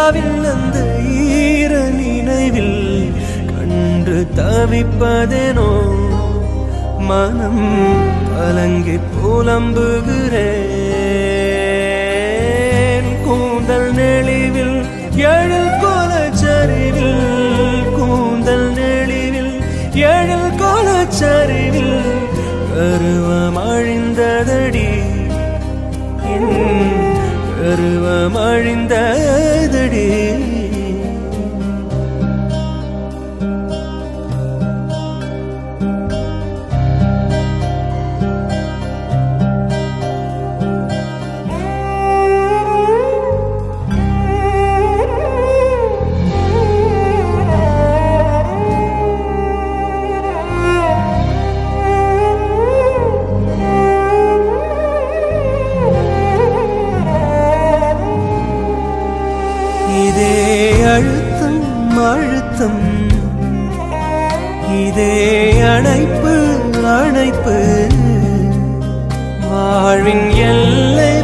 நிலாவில் அந்த ஈர நினைவில் கண்டு தவிப்பதேனோ மனம் கலங்கி புலம்புகிறேன் கூந்தல் நெளிவில் எழில் கோலச்சரிவில் கூந்தல் நெளிவில் எழில் கோலச்சரிவில் கருவம் அழிந்ததடி என் கருவம் அழிந்ததடி இதே அழுத்தம் அழுத்தம் இதே அணைப்பு அணைப்பு வாழ்வின் எல்லை